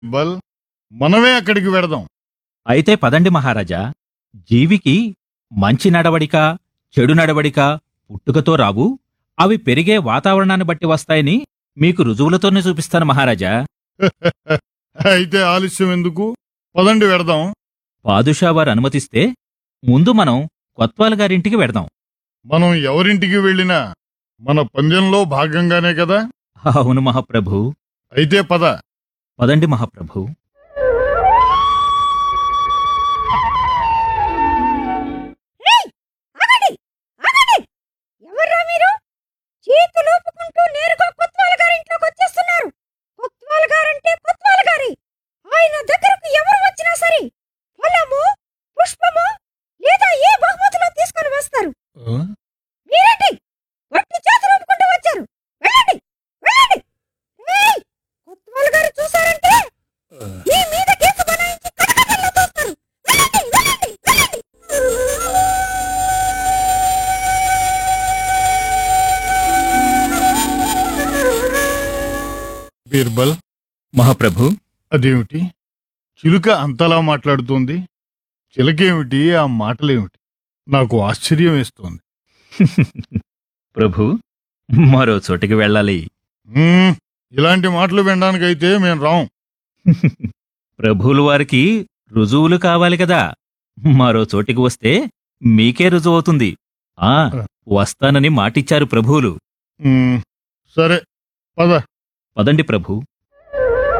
బల్ మనమే అక్కడికి వెడదాం అయితే పదండి మహారాజా జీవికి మంచి నడవడిక చెడు నడవడిక పుట్టుకతో రావు అవి పెరిగే వాతావరణాన్ని బట్టి వస్తాయని మీకు రుజువులతోనే చూపిస్తాను మహారాజా అయితే ఆలస్యం ఎందుకు పదండి వెడదాం పాదుషా వారు అనుమతిస్తే ముందు మనం కొత్వాల్ గారింటికి వెడదాం మనం ఎవరింటికి వెళ్ళినా మన పందెంలో భాగంగానే కదా అవును మహాప్రభు అయితే పద పదండి మహాప్రభు ఆగండి ఆగండి ఎవర్రా మీరు చేతులు ఊపుకుంటూ నేరుగా కొత్వాల గారింట్లోకి వచ్చేస్తున్నారు కొత్వాల గారంటే కొత్వాల గారి ఆయన దగ్గరకు ఎవరు వచ్చినా సరే ఫలము పుష్పము లేదా ఏ బహుమతులు తీసుకొని వస్తారు మీరేంటి వట్టి చేతులు ఊపుకుంటూ వచ్చారు వెళ్ళండి వెళ్ళండి ఏయ్! కొత్వాల గారు చూసారంటే మీ మీద కేసు బనాయించి కటకటల్లో తోస్తారు వెళ్ళండి వెళ్ళండి వెళ్ళండి బీర్బల్ మహాప్రభు అదేమిటి చిలుక అంతలా మాట్లాడుతోంది చిలకేమిటి ఆ మాటలేమిటి నాకు ఆశ్చర్యం వేస్తోంది ప్రభు మరో చోటికి వెళ్ళాలి మ్మ్, ఇలాంటి మాటలు వినడానికైతే మేం రాం ప్రభువుల వారికి రుజువులు కావాలి కదా మరో చోటికి వస్తే మీకే రుజువవుతుంది ఆ వస్తానని మాటిచ్చారు ప్రభువులు మ్మ్, సరే పద పదండి ప్రభు